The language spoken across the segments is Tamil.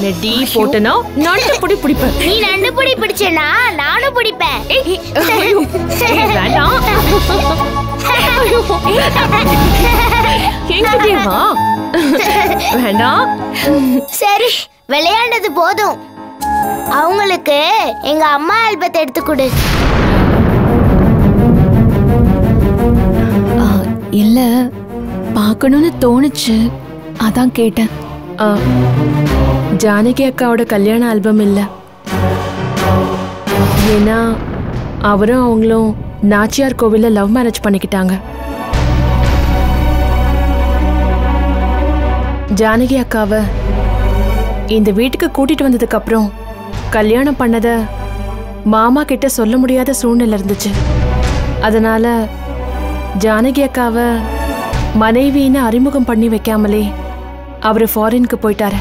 நெடி போட்டனா நண்டு புடி பிடிப்பேன் நீ நண்டு பிடி பிடிச்சேனா நானும் பிடிப்பேன் ஏய், ஐயோ, ஏய், வேண்டாம் என்கிட்டயே வா வேண்டாம் சரி விளையாண்டது போதும் அவங்களுக்கு எங்க அம்மா ஆல்பத்தை எடுத்து கொடு ஆ, இல்ல பார்க்கணும்னு தோணுச்சு அதான் கேட்டேன் ஆ, ஜானகி அக்காவோட கல்யாண ஆல்பம் இல்ல ஏன்னா அவரும் அவங்களும் நாச்சியார் கோவில்ல லவ் மேரேஜ் பண்ணிக்கிட்டாங்க ஜானகி அக்காவை இந்த வீட்டுக்கு கூட்டிட்டு வந்ததுக்கு அப்புறம் கல்யாணம் பண்ணத மாமா கிட்ட சொல்ல முடியாத சூழ்நிலை இருந்துச்சு அதனால ஜானகி அக்காவை மனைவின்னு அறிமுகம் பண்ணி வைக்காமலே அவர் ஃபாரினுக்கு போயிட்டாரு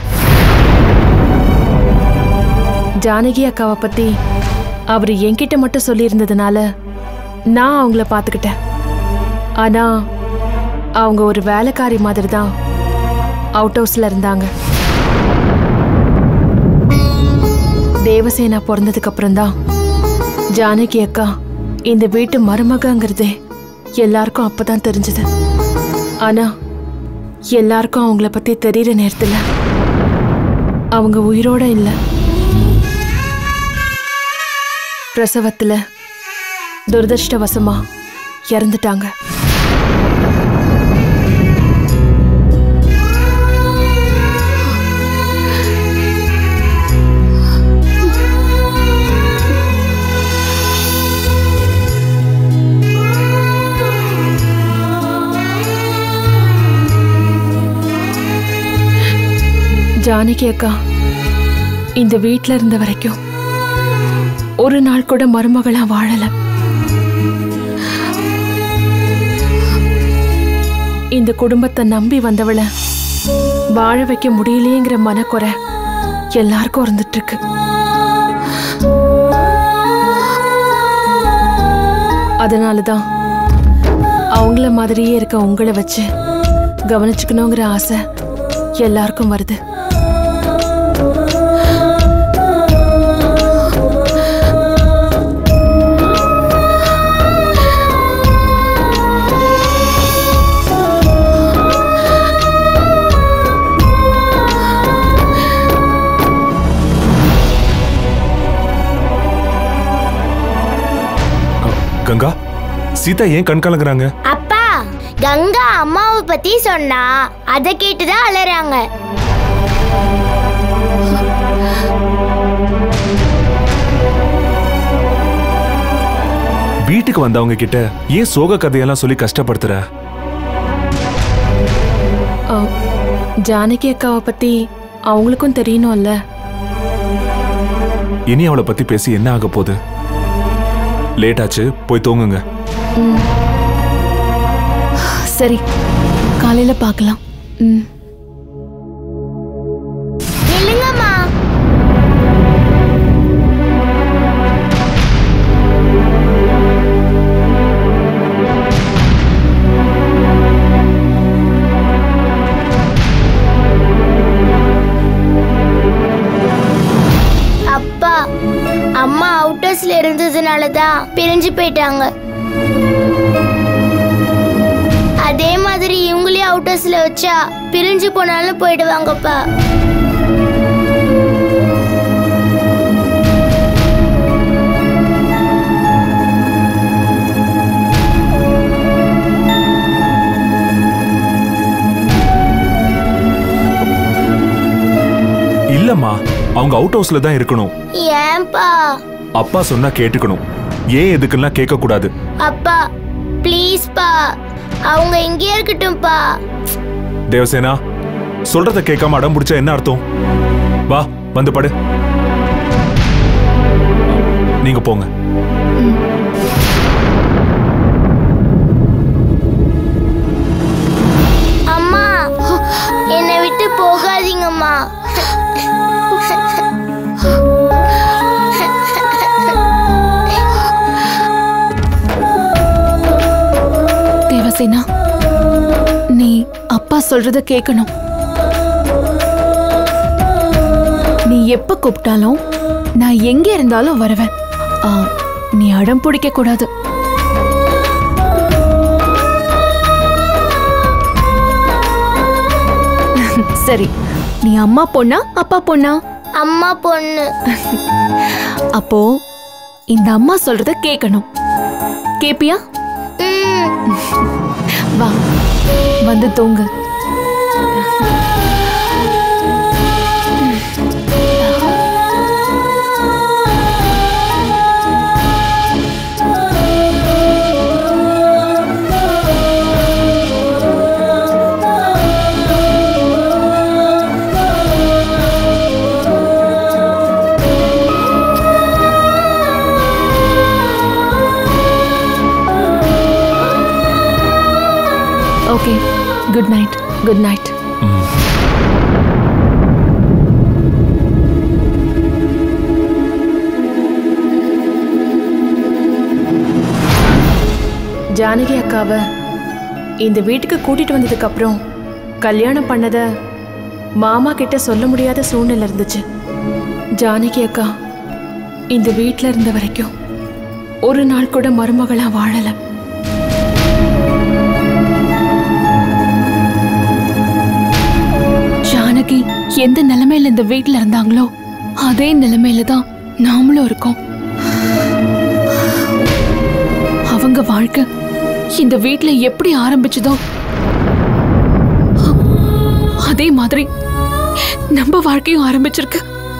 ஜானகி அக்காவை பத்தி அவர் என்கிட்ட மட்டும் சொல்லியிருந்ததுனால நான் அவங்கள பார்த்துக்கிட்டேன் ஆனா அவங்க ஒரு வேலைக்காரி மாதிரி தான் அவுட் ஹவுஸ்ல இருந்தாங்க தேவசேனா பிறந்ததுக்கு அப்புறம் தான் ஜானகி அக்கா இந்த வீட்டு மருமகங்கிறதே எல்லாருக்கும் அப்பதான் தெரிஞ்சது ஆனா எல்லாருக்கும் அவங்கள பத்தி தெரியற நேரத்துல அவங்க உயிரோட இல்ல பிரசவத்துல துரதிருஷ்டவசமா இறந்துட்டாங்க ஜானகி அக்கா இந்த வீட்ல இருந்த வரைக்கும் ஒரு நாள் கூட மருமகளா வாழல இந்த குடும்பத்தை நம்பி வந்தவள வாழ வைக்க முடியலையேங்கிற மனக்குறை எல்லாருக்கும் இருந்துட்டு இருக்கு அதனாலதான் அவங்கள மாதிரியே இருக்க உங்களை வச்சு கவனிச்சுக்கணுங்கிற ஆசை எல்லாருக்கும் வருது கங்கா சீதா ஏன் கண் கலங்குறாங்க அப்பா கங்கா அம்மாவை பத்தி சொன்னா அதை கேட்டுதான் அலறாங்க வீட்டுக்கு வந்தவங்க கிட்ட ஏன் சோக கதையெல்லாம் சொல்லி கஷ்டப்படுத்துற ஆ, ஜானகி அக்காவை பத்தி அவங்களுக்கும் தெரியணும்ல இனி அவளை பத்தி பேசி என்ன ஆக போகுது லேட் ஆச்சு போய் தூங்குங்க சரி காலையில பார்க்கலாம் ம் இல்லைங்கம்மா அப்பா அம்மா அவுட்டர்ஸ்ல இருந்ததுனால தான் பிரிஞ்சு போயிட்டாங்க அதே மாதிரி இவங்களையும் அவுட்டர்ஸ்ல வச்சா பிரிஞ்சு போனாலும் போயிடுவாங்கப்பா இல்லம்மா அவங்க அவுட் ஹவுஸ்ல தான் இருக்கணும் ஏன்பா அப்பா சொன்னா கேட்டுக்கணும் ஏன் எதுக்குலாம் கேட்க கூடாது அப்பா ப்ளீஸ்ப்பா அவங்க இங்கேயே இருக்கட்டும்ப்பா தேவசேனா சொல்றத கேட்காம அடம் பிடிச்சா என்ன அர்த்தம் வா வந்து படு நீங்க போங்க அம்மா என்னை விட்டு போகாதீங்கம்மா தேவசேனா நீ அப்பா சொல்றத கேட்கணும் எப்ப கூப்பிட்டாலும் நான் எங்க இருந்தாலும் வருவேன் ஆ, நீ அடம் பிடிக்க கூடாது சரி நீ அம்மா பொண்ணா அப்பா பொண்ணா அம்மா பொண்ணு அப்போ இந்த அம்மா சொல்றத கேட்கணும் கேப்பியா ம், வா வந்து தூங்கு okay good night good night Janaki அக்காவை இந்த வீட்டுக்கு கூட்டிட்டு வந்ததுக்கு அப்புறம் கல்யாணம் பண்ணத மாமா கிட்ட சொல்ல முடியாத சூழ்நிலை இருந்துச்சு ஜானகி அக்கா இந்த வீட்ல இருந்த வரைக்கும் ஒரு நாள் கூட மருமகளா வாழல ஜானகி எந்த நிலைமையில இந்த வீட்ல இருந்தாங்களோ அதே நிலைமையில தான் நாமளும் இருக்கோம் அவங்க வாழ்க்கை இந்த வீட்ல எப்படி ஆரம்பிச்சதோ அதே மாதிரி நம்ம வாழ்க்கையும் ஆரம்பிச்சிருக்கு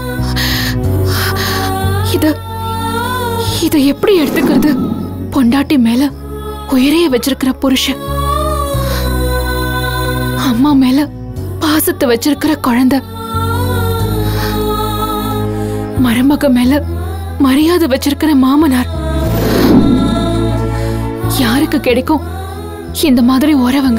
இத இத எப்படி எடுத்துக்கிறது பொண்டாட்டி மேல உயிரைய வச்சிருக்கிற புருஷன் அம்மா மேல பாசத்தை வச்சிருக்கிற குழந்தை மருமக மேல மரியாதை வச்சிருக்கிற மாமனார் யாருக்கு கிடைக்கும் இந்த மாதிரி உறவங்க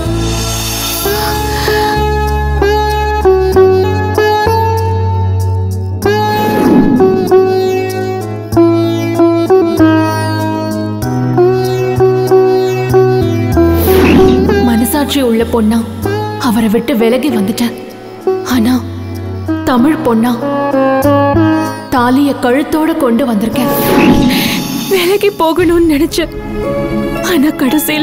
மனசாட்சி உள்ள பொண்ணா அவரை விட்டு விலகி வந்துட்டேன் ஆனா தமிழ் பொண்ணா தாலிய கழுத்தோட கொண்டு வந்திருக்கேன் விலகி போகணும்னு நினைச்சேன் ஆனா கடைசியில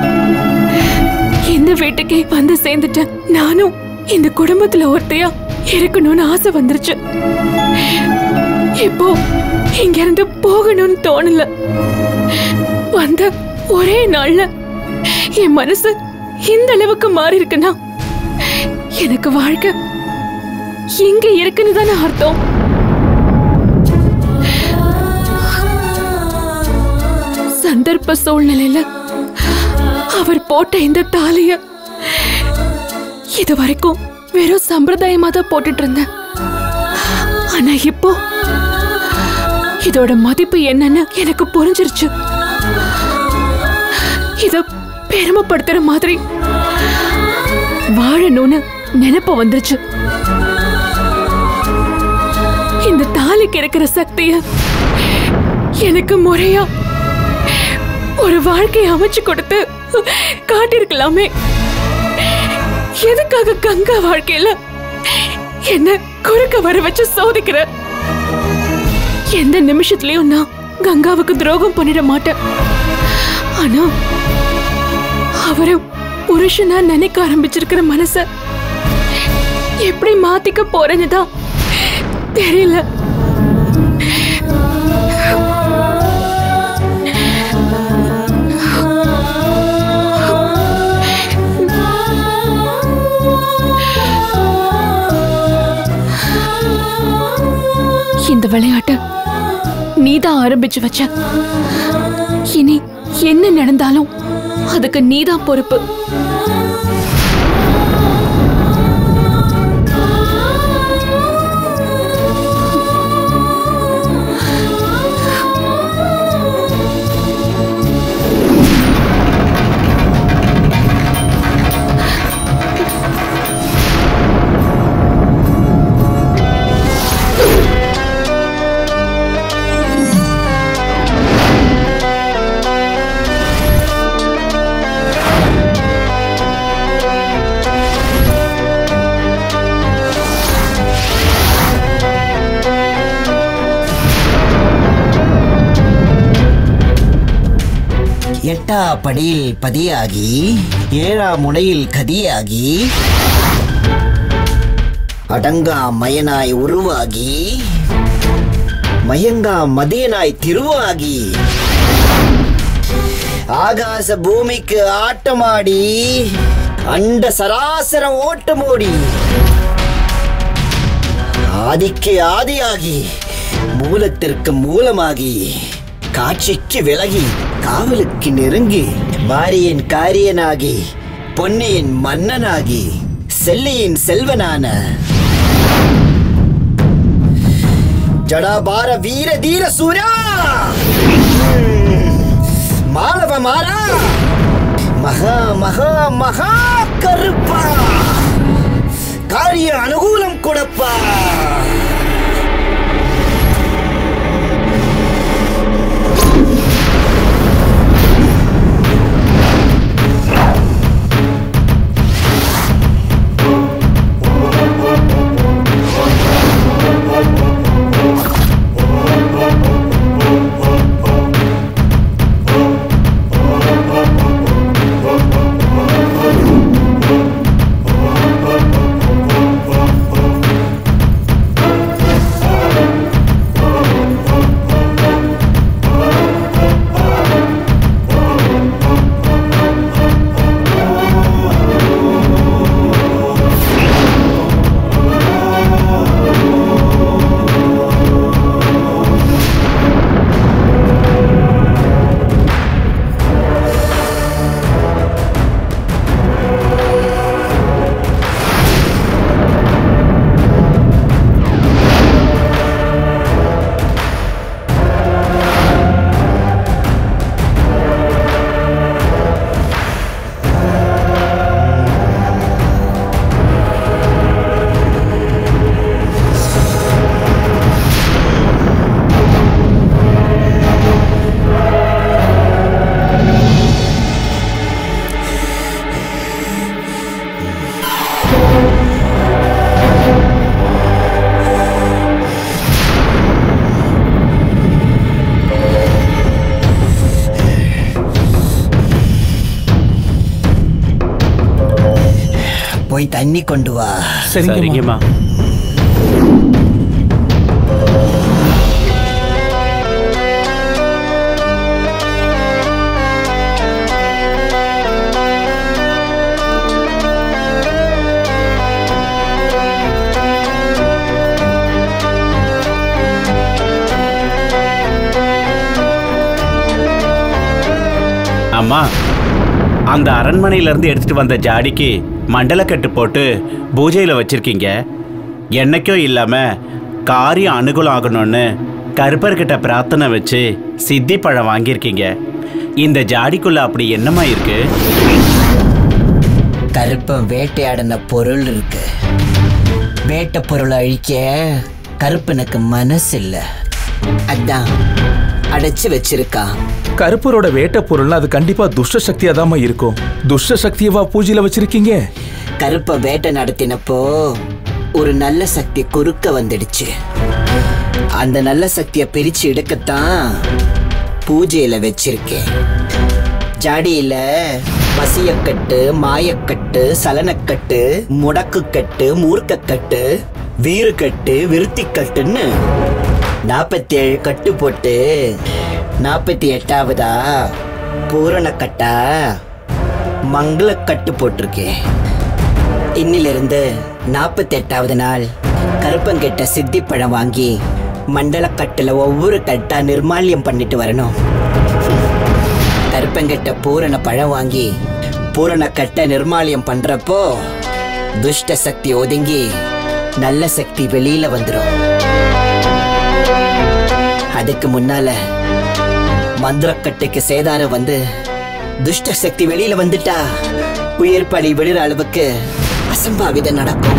இந்த வீட்டுக்கே வந்து சேர்ந்துட்டேன் நானும் இந்த குடும்பத்துல ஒருத்தையா இருக்கணும்னு ஆசை வந்துருச்சு இப்போ இங்க இருந்து போகணும்னு தோணல வந்த ஒரே நாள்ல என் மனசு இந்த அளவுக்கு மாறி இருக்குன்னா எனக்கு வாழ்க்கை இங்க இருக்குன்னு தானே அர்த்தம் சந்தர்ப்ப சூழ்நிலையில அவர் போட்ட இந்த தாலிய இது வரைக்கும் வெறும் சம்பிரதாயமா தான் போட்டுட்டு இருந்தேன் ஆனா இப்போ இதோட மதிப்பு என்னன்னு எனக்கு புரிஞ்சிருச்சு இத பெருமைப்படுத்துற மாதிரி வாழணும்னு நினைப்பு வந்துருச்சு இந்த தாலிக்கு இருக்கிற சக்திய எனக்கு முறையா ஒரு வாழ்க்கையை அமைச்சு கொடுத்து காட்டியிருக்கலாமே எதுக்காக கங்கா வாழ்க்கையில என்ன குறுக்க வர வச்சு சோதிக்கிற எந்த நிமிஷத்துலயும் நான் கங்காவுக்கு துரோகம் பண்ணிட மாட்டேன் ஆனா அவரை புருஷனா நினைக்க ஆரம்பிச்சிருக்கிற மனச எப்படி மாத்திக்க போறேன்னு தான் தெரியல இந்த விளையாட்ட நீதான் ஆரம்பிச்சு வச்ச இனி என்ன நடந்தாலும் அதுக்கு நீதான் பொறுப்பு எட்டா படியில் பதியாகி ஏழாம் முனையில் கதியாகி அடங்கா மயனாய் உருவாகி மயங்கா மதியனாய் திருவாகி ஆகாச பூமிக்கு ஆட்டமாடி அண்ட சராசரம் ஓட்டமோடி ஆதிக்கு ஆதியாகி மூலத்திற்கு மூலமாகி காட்சிக்கு விலகி காவலுக்கு நெருங்கி பாரியின் காரியனாகி பொன்னியின் மன்னனாகி செல்லியின் செல்வனான ஜடாபார வீர தீர சூரா மாணவ மாறா மகா மகா மகா கருப்பா காரிய அனுகூலம் கொடுப்பா போய் தண்ணி கொண்டு வா சரிங்கம்மா அம்மா அந்த அரண்மனையில இருந்து எடுத்துட்டு வந்த ஜாடிக்கு மண்டலக்கட்டு போட்டு பூஜையில வச்சிருக்கீங்க என்னைக்கும் இல்லாம காரியம் அனுகூலம் ஆகணும்னு கருப்பர்கிட்ட பிரார்த்தனை வச்சு சித்தி பழம் வாங்கியிருக்கீங்க இந்த ஜாடிக்குள்ள அப்படி என்னம்மா இருக்கு கருப்பன் வேட்டையாடின பொருள் இருக்கு வேட்டை பொருளை அழிக்க கருப்பனுக்கு மனசு இல்ல அதான் அடைச்சு வச்சிருக்கான் கருப்பரோட வேட்ட பொருள்னா அது கண்டிப்பா துஷ்ட சக்தியா தாம்மா இருக்கும் துஷ்ட சக்தியவா பூஜையில வச்சிருக்கீங்க கருப்ப வேட்டை நடத்தினப்போ ஒரு நல்ல சக்தி குறுக்க வந்துடுச்சு அந்த நல்ல சக்தியை பிரிச்சு எடுக்கத்தான் பூஜையில வச்சிருக்கேன் ஜாடியில வசியக்கட்டு மாயக்கட்டு சலனக்கட்டு முடக்குக்கட்டு மூர்க்கக்கட்டு வீறுக்கட்டு விருத்திக்கட்டுன்னு நாற்பத்தி ஏழு கட்டு போட்டு நாற்பத்தி எட்டாவதா பூரணக்கட்டா மங்களக்கட்டு போட்டிருக்கேன் இன்னிலிருந்து நாற்பத்தி எட்டாவது நாள் கருப்பங்கிட்ட சித்தி பழம் வாங்கி மண்டலக்கட்டுல ஒவ்வொரு கட்டா நிர்மால்யம் பண்ணிட்டு வரணும் கருப்பங்கிட்ட பூரண பழம் வாங்கி பூரண கட்டை நிர்மால்யம் பண்றப்போ துஷ்ட சக்தி ஒதுங்கி நல்ல சக்தி வெளியில வந்துரும் அதுக்கு முன்னால மந்திரக்கட்டைக்கு சேதாரம் வந்து துஷ்ட சக்தி வெளியில வந்துட்டா உயிர் பலி விழுற அளவுக்கு அசம்பாவிதம் நடக்கும்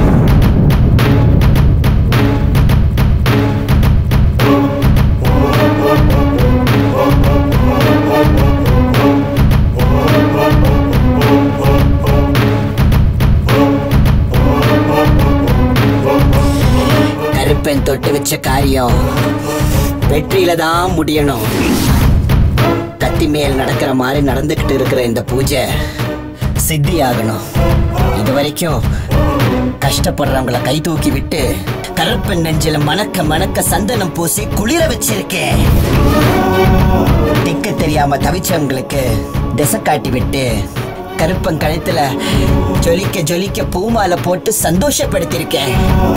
கருப்பன் தொட்டு வச்ச காரியம் வெற்றியில தான் முடியணும் கத்தி சக்தி மேல் நடக்கிற மாதிரி நடந்துகிட்டு இருக்கிற இந்த பூஜை சித்தி ஆகணும் இது வரைக்கும் கஷ்டப்படுறவங்கள கை தூக்கி விட்டு கருப்பன் நெஞ்சில மணக்க மணக்க சந்தனம் பூசி குளிர வச்சிருக்கேன் திக்கு தெரியாம தவிச்சவங்களுக்கு திசை காட்டி விட்டு கருப்பன் கழுத்துல ஜொலிக்க ஜொலிக்க பூமாலை போட்டு சந்தோஷப்படுத்திருக்கேன்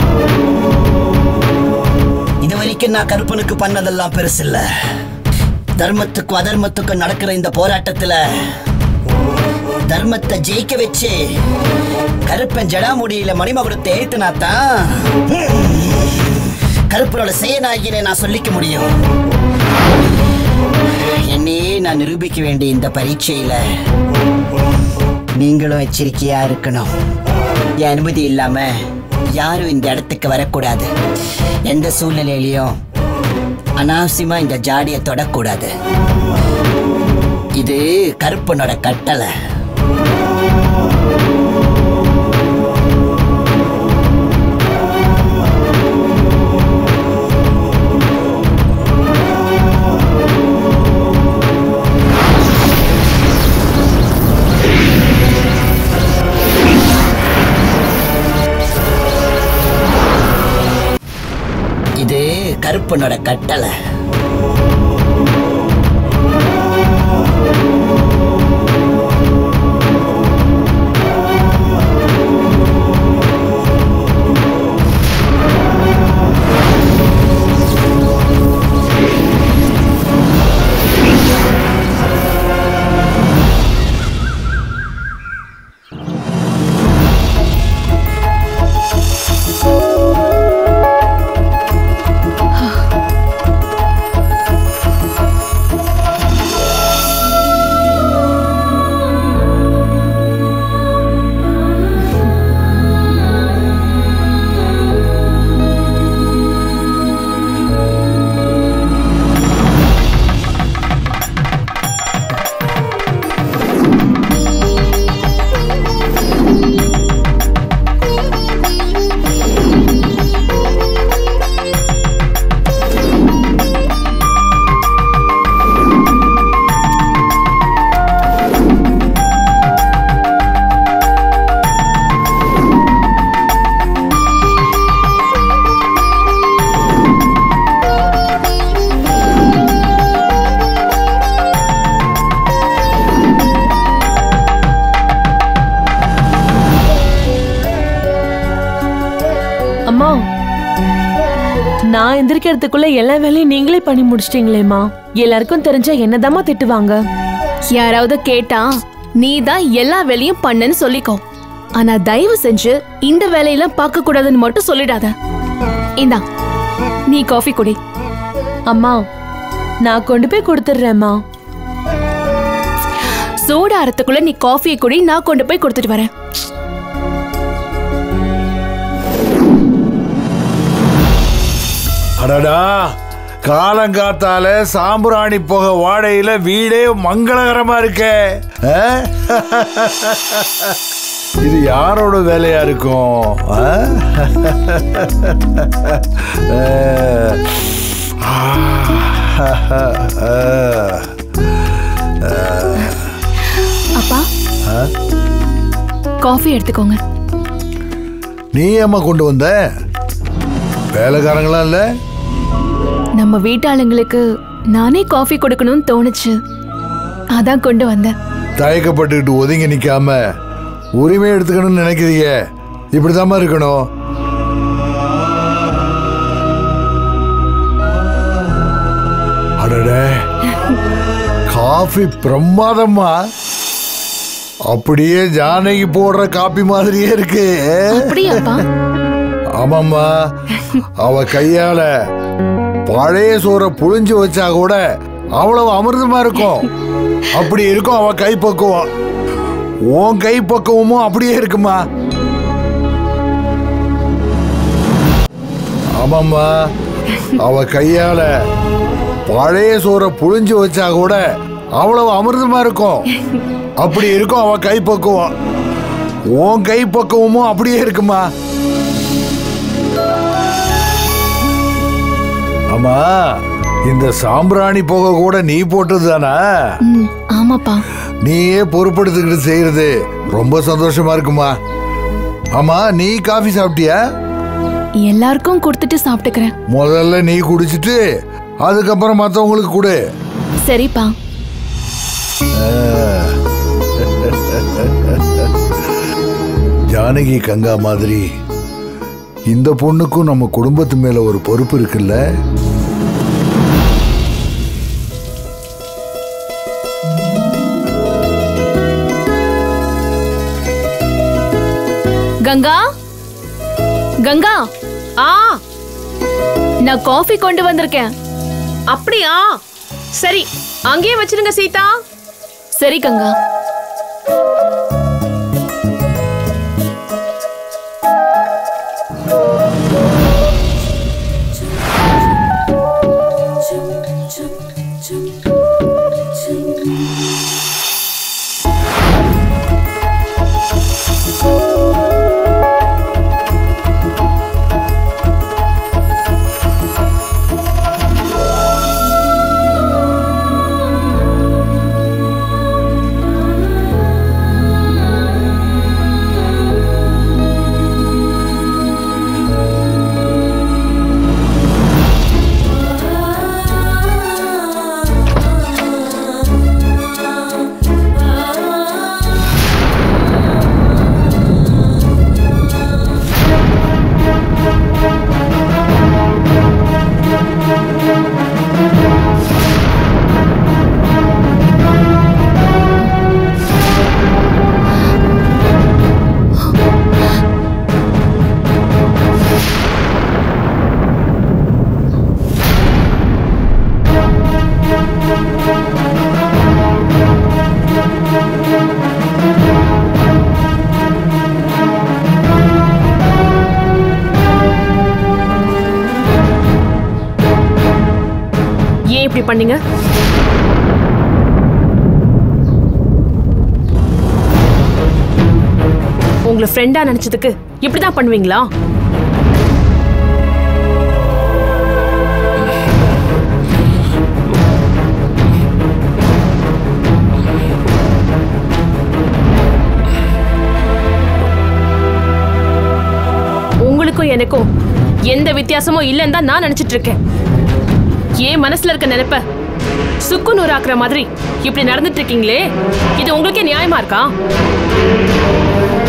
இது வரைக்கும் நான் கருப்பனுக்கு பண்ணதெல்லாம் பெருசு இல்ல தர்மத்துக்கும் அதர்மத்துக்கும் நடக்கிற இந்த போராட்டத்துல தர்மத்தை ஜெயிக்க வச்சு கருப்பன் ஜடாமுடியில மணிமகுடத்தை ஏத்துனாத்தான் கருப்பனோட செயனாகினே நான் சொல்லிக்க முடியும் என்னையே நான் நிரூபிக்க வேண்டிய இந்த பரீட்சையில நீங்களும் எச்சரிக்கையா இருக்கணும் என் அனுமதி இல்லாம யாரும் இந்த இடத்துக்கு வரக்கூடாது எந்த சூழ்நிலையிலையும் அனாவசியமா இந்த ஜாடியை தொடக்கூடாது இது கருப்பனோட கட்டளை இது கருப்பனோட கட்டளை அம்மா நான் எந்திரிக்கிறதுக்குள்ள எல்லா வேலையும் நீங்களே பண்ணி முடிச்சிட்டீங்களேம்மா எல்லாருக்கும் தெரிஞ்சா என்னதாம்மா திட்டுவாங்க யாராவது கேட்டா நீ தான் எல்லா வேலையும் பண்ணன்னு சொல்லிக்கோ ஆனா தயவு செஞ்சு இந்த வேலையெல்லாம் பார்க்க கூடாதுன்னு மட்டும் சொல்லிடாத இந்தா நீ காஃபி குடி அம்மா நான் கொண்டு போய் கொடுத்துட்றேம்மா சூடாறதுக்குள்ள நீ காஃபியை குடி நான் கொண்டு போய் கொடுத்துட்டு வரேன் அடடா காலங்காத்தால சாம்பிராணி புகை வாடையில வீடே மங்களகரமா இருக்கே ஆ? இது யாரோட வேலையா இருக்கும் ஆ? அப்பா காஃபி எடுத்துக்கோங்க நீ ஏம்மா கொண்டு வந்த வேலைக்காரங்களா இல்ல நம்ம வீட்டாளுங்களுக்கு நானே காஃபி கொடுக்கணும்னு தோணுச்சு அதான் கொண்டு வந்தேன் தயக்கப்பட்டுக்கிட்டு ஒதுங்கி நிக்காம உரிமை எடுத்துக்கணும்னு நினைக்கிறீங்க இப்படிதாம்மா இருக்கணும் அடடே காஃபி பிரமாதம்மா அப்படியே ஜானகி போடுற காப்பி மாதிரியே இருக்கு அப்படியாப்பா ஆமாம்மா அவ கையால பழைய சோறை புழிஞ்சு வச்சா கூட அவ்வளவு அமிர்தமா இருக்கும் அப்படி இருக்கும் அவ கைப்பக்குவம் உன் கைப்பக்குவமும் அப்படியே இருக்குமா ஆமாம்மா அவ கையால பழைய சோறை புழிஞ்சு வச்சா கூட அவ்வளவு அமிர்தமா இருக்கும் அப்படி இருக்கும் அவ கைப்பக்குவம் உன் கைப்பக்குவமும் அப்படியே இருக்குமா ஆமா இந்த சாம்பிராணி புகை கூட நீ போட்டது தானா ம் ஆமாப்பா நீயே பொறுப்படுத்திக்கிட்டு செய்யறது ரொம்ப சந்தோஷமா இருக்குமா ஆமா நீ காஃபி சாப்பிட்டியா எல்லாருக்கும் கொடுத்துட்டு சாப்பிட்டுக்கிறேன் முதல்ல நீ குடிச்சிட்டு அதுக்கப்புறம் மற்றவங்களுக்கு கொடு சரிப்பா ஜானகி கங்கா மாதிரி இந்த பொண்ணுக்கும் நம்ம குடும்பத்து மேல ஒரு பொறுப்பு இருக்குல்ல கங்கா கங்கா ஆ நான் காஃபி கொண்டு வந்திருக்கேன் அப்படியா சரி அங்கேயே வச்சிருங்க சீதா சரி கங்கா ஏன் இப்படி பண்ணீங்க உங்களை ஃப்ரெண்டா நினைச்சதுக்கு இப்படிதான் பண்ணுவீங்களா உங்களுக்கும் எனக்கும் எந்த வித்தியாசமும் இல்லைன்னு தான் நான் நினைச்சிட்டு இருக்கேன் ஏன் மனசுல இருக்க நினைப்ப சுக்கு நூறாக்குற மாதிரி இப்படி நடந்துட்டு இருக்கீங்களே இது உங்களுக்கே நியாயமா இருக்கா